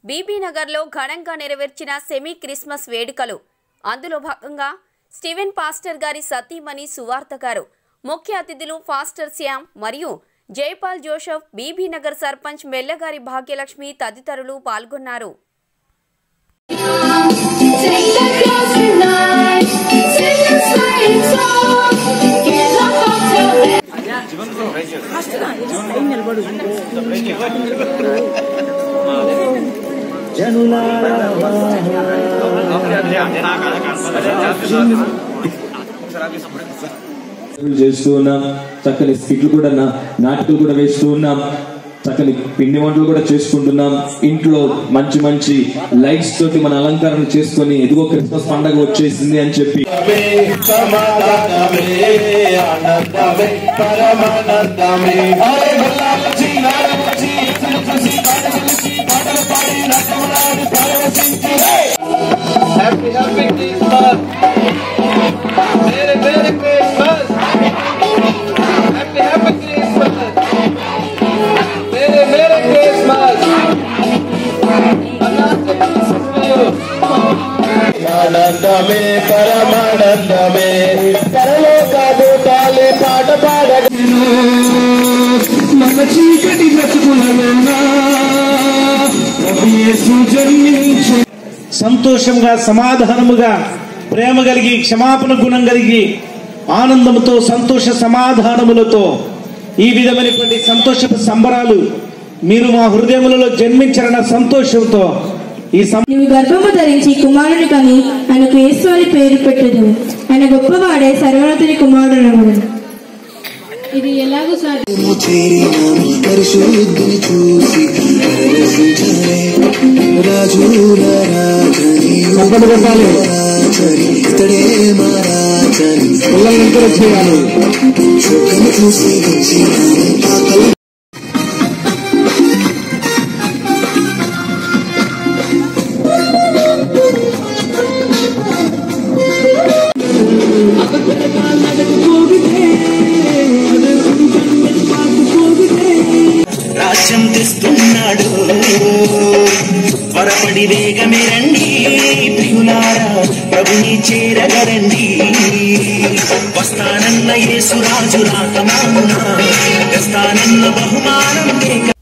బీబీనగర్లో ఘనంగా నెరవేర్చిన semi Christmas వేడుకలు అందులో భాగంగా స్టీవెన్ పాస్టర్ గారి సతీమణి సువార్త గారు ముఖ్య అతిథులు ఫాస్టర్ శ్యామ్ మరియు జైపాల్ జోసెఫ్ బీబీనగర్ సర్పంచ్ మెల్లగారి భాగ్యలక్ష్మి తదితరులు పాల్గొన్నారు Take the cross tonight, sing a sleighing song, get a hotel bed. చేస్తూ ఉన్నాం చక్కని స్కిట్లు కూడా నా- నాటకాలు కూడా వేస్తూ ఉన్నాం చక్కని పిండి వంటలు కూడా చేసుకుంటున్నాం ఇంట్లో మంచి మంచి లైట్స్ తోటి మన అలంకరణ చేసుకొని ఎదుగో క్రిస్మస్ పండగ వచ్చేసింది అని చెప్పి సమాధానమే ఆనందమే పరమానందమే హరే బల్లాలచి నారచి చూసి పాటలు పాటలు పాడి నటమలాడి పరవశించి happy happy Christmas merry merry Christmas happy happy Christmas merry merry Christmas ఆనందమే పరమానందమే పరలోక దూతాలే పాట పాడగను మన చీకటి బ్రతుకులన్నా ప్రభు యేసు జన్మించు సంతోషంగా సమాధానముగా ప్రేమ కలిగి క్షమాపణ గుణం కలిగి ఆనందముతో సంతోష సమాధానములతో ఈ విధమైనటువంటి సంతోషపు సంబరాలు మీరు మా హృదయములలో జన్మించారన్న సంతోషంతో ఈ సం నీవు గర్భము ధరించి కుమారుని కని ఆయనకు యేసు అని పేరు పెట్టదు ఆయన గొప్పవాడే సర్వోన్నతుని కుమారుడు ఇది ఎలాగో సాధ్యం చేరినాను పరిశుద్ధిని చూసి పరవశించనే రాజుల రాజని రాజని ఇతడే మా రాజని చుక్కను చూసి వచ్చినాను ఆకలి రాజ్యం తెస్తున్నాడు త్వరపడి వేగమే రండి ప్రియులారా ప్రభుని చేరగరండి వస్తానన్న యేసురాజు రాకమాన తెస్తానన్న బహుమానం లేక